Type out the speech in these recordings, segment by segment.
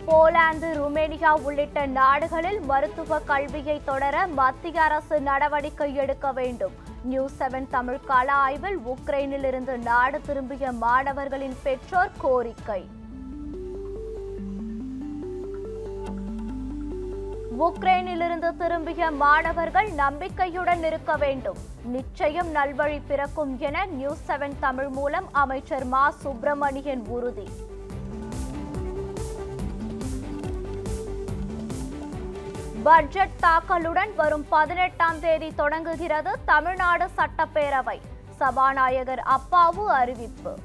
Poland Romania உள்ளிட்ட நாடுகளில் மருத்துவ கல்வியை தொடர மத்திய அரசு நடவடிக்கை எடுக்க வேண்டும் நியூஸ் செவன் தமிழ் கள ஆய்வில் உக்ரைனில் இருந்து நாடு திரும்பிய மாணவர்களின் பெற்றோர் கோரிக்கை உக்ரைனிலிருந்து திரும்பிய மாணவர்கள் நம்பிக்கையுடன் இருக்க வேண்டும் நிச்சயம் நல்வழி பிறக்கும் என நியூஸ் செவன் தமிழ் மூலம் அமைச்சர் மா சுப்பிரமணியன் உறுதி பட்ஜெட் தாக்கலுடன் வரும் பதினெட்டாம் தேதி தொடங்குகிறது தமிழ்நாடு சட்டப்பேரவை சபாநாயகர் அப்பாவு அறிவிப்பு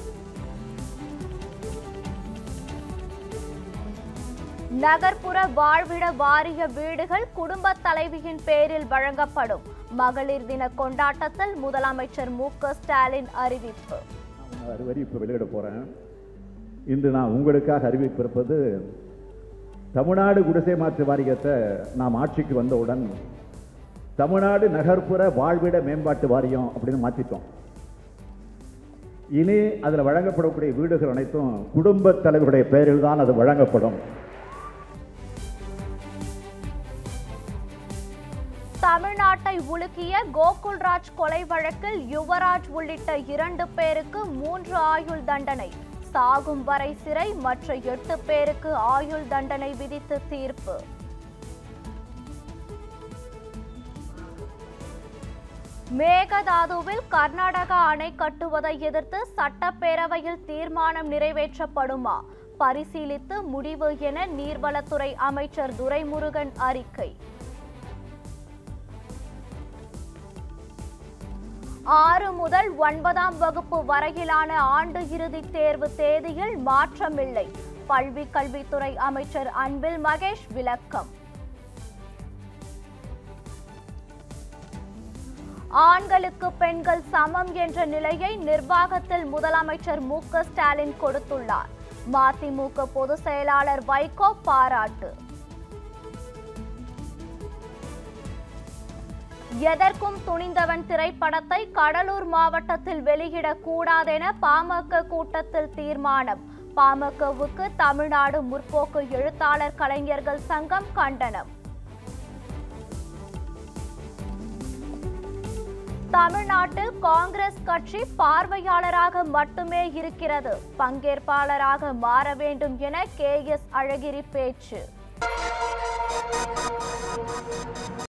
நகர்ப்புற வாழ்விட வாரிய வீடுகள் குடும்ப தலைவியின் பேரில் வழங்கப்படும் மகளிர் தின கொண்டாட்டத்தில் முதலமைச்சர் மு க ஸ்டாலின் அறிவிப்பு நான் ஒரு அறிவிப்பு வெளியிட போறேன் இன்று நான் உங்களுக்காக அறிவிப்பிருப்பது தமிழ்நாடு குடிசை மாற்று வாரியத்தை நாம் ஆட்சிக்கு வந்தவுடன் தமிழ்நாடு நகர்ப்புற வாழ்விட மேம்பாட்டு வாரியம் அப்படின்னு மாற்றிட்டோம் இனி அதில் வழங்கப்படக்கூடிய வீடுகள் அனைத்தும் குடும்பத் தலைவருடைய பெயரில் தான் அது வழங்கப்படும் தமிழ்நாட்டை உலுக்கிய கோகுல்ராஜ் கொலை வழக்கில் யுவராஜ் உள்ளிட்ட இரண்டு பேருக்கு மூன்று ஆயுள் தண்டனை சாகும் வரை சிறை மற்ற எட்டு பேருக்கு ஆயுள் தண்டனை விதித்து தீர்ப்பு மேகதாதுவில் கர்நாடகா அணை கட்டுவதை எதிர்த்து சட்டப்பேரவையில் தீர்மானம் நிறைவேற்றப்படுமா பரிசீலித்து முடிவு என நீர்வளத்துறை அமைச்சர் துரைமுருகன் அறிக்கை ஆறு முதல் ஒன்பதாம் வகுப்பு வரையிலான ஆண்டு இறுதி தேர்வு தேதியில் மாற்றமில்லை பல்வி கல்வித்துறை அமைச்சர் அன்பில் மகேஷ் விளக்கம் ஆண்களுக்கு பெண்கள் சமம் என்ற நிலையை நிர்வாகத்தில் முதலமைச்சர் மு க ஸ்டாலின் கொடுத்துள்ளார் மதிமுக பொதுச் செயலாளர் வைகோ பாராட்டு எதற்கும் துணிந்தவன் திரைப்படத்தை கடலூர் மாவட்டத்தில் வெளியிடக் கூடாதென பாமக கூட்டத்தில் தீர்மானம் பாமகவுக்கு தமிழ்நாடு முற்போக்கு எழுத்தாளர் கலைஞர்கள் சங்கம் கண்டனம் தமிழ்நாட்டில் காங்கிரஸ் கட்சி பார்வையாளராக மட்டுமே இருக்கிறது பங்கேற்பாளராக மாற வேண்டும் என கே எஸ் அழகிரி பேச்சு